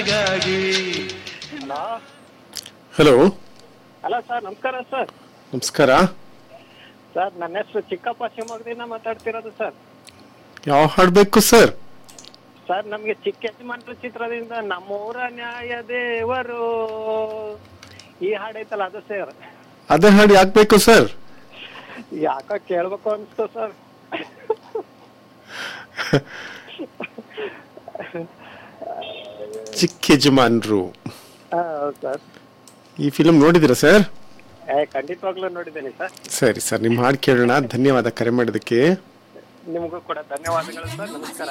hello hello hello sir ನಮಸ್ಕಾರ sir ನಮಸ್ಕಾರ sir ನನ್ನ ಹೆಸರು ಚಿಕ್ಕಪ್ಪ ಶಿವಮೊಗ್ಗದಿಂದ ಮಾತಾಡ್ತಿರೋದು ಸರ್ ಯಾವ ಹಾಡ್ಬೇಕು ಸರ್ ಸರ್ ನಮ್ಗೆ ಚಿಕ್ಕ ಯಜಮಾನ್ರ ಚಿತ್ರದಿಂದ ನಮ್ಮೂರ ನ್ಯಾಯ ದೇವರು ಈ ಹಾಡೈತಲ್ಲ ಅದು ಸರ್ ಅದೇ ಹಾಡು ಯಾಕೆ ಬೇಕು ಸರ್ ಯಾಕೋ ಕೇಳ್ಬೇಕು ಅನ್ಸ್ತು ಸರ್ ಚಿಕ್ಕ ಯಜಮಾನ್ರು ಹಾ, ಹೌದು ಸರ್ ಈ ಫಿಲ್ಮ್ ನೋಡಿದಿರಾ ಸರ್ ಏ ಖಂಡಿತವಾಗ್ಲೂ ನೋಡಿದ್ದೀನಿ ಸರ್ ಸರಿ ಸರ್ ನಿಮ್ಮ ಹಾಡು ಕೇಳೋಣ ಧನ್ಯವಾದ ಕರೆ ಮಾಡಿದ್ದಕ್ಕೆ ನಿಮಗೂ ಕೂಡ ಧನ್ಯವಾದಗಳು ಸರ್ ನಮಸ್ಕಾರ